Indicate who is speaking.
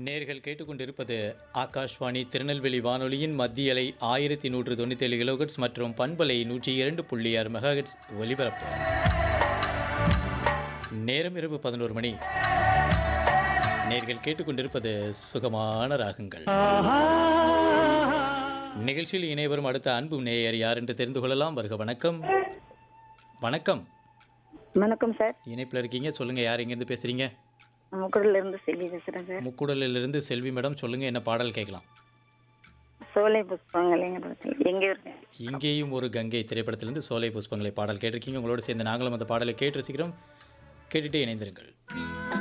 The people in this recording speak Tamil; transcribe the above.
Speaker 1: நேர்கள் கேட்டுக்கொண்டிருப்பது ஆகாஷ்வாணி திருநெல்வேலி வானொலியின் மத்திய அலை ஆயிரத்தி நூற்று தொண்ணூத்தேழு கிலோகட்ஸ் மற்றும் பண்பலை நூற்றி இரண்டு புள்ளி ஆறு மெகாஹெட்ஸ் ஒலிபரப்பு நேரம் இரவு பதினோரு மணி நேர்கள் கேட்டுக்கொண்டிருப்பது சுகமான ராகங்கள் நிகழ்ச்சியில் இணைவரும் அடுத்த அன்பு நேயர் யார் என்று தெரிந்து கொள்ளலாம் வருக வணக்கம் வணக்கம்
Speaker 2: வணக்கம் சார்
Speaker 1: இணைப்பில் இருக்கீங்க சொல்லுங்க யார் எங்கேருந்து பேசுறீங்க
Speaker 2: முக்குடல இருந்து செல்வி பேசுறேன் சார்
Speaker 1: முக்குடலிலிருந்து செல்வி மேடம் சொல்லுங்க என்ன பாடல் கேட்கலாம்
Speaker 2: சோலை புஷ்பங்கள் எங்க எங்க இருக்கு
Speaker 1: இங்கேயும் ஒரு கங்கை திரைப்படத்திலிருந்து சோலை புஷ்பங்களை பாடல் கேட்டிருக்கீங்க உங்களோட சேர்ந்து நாங்களும் அந்த பாடலை கேட்டு ரசிக்கிறோம் கேட்டுட்டே இணைந்திருங்கள்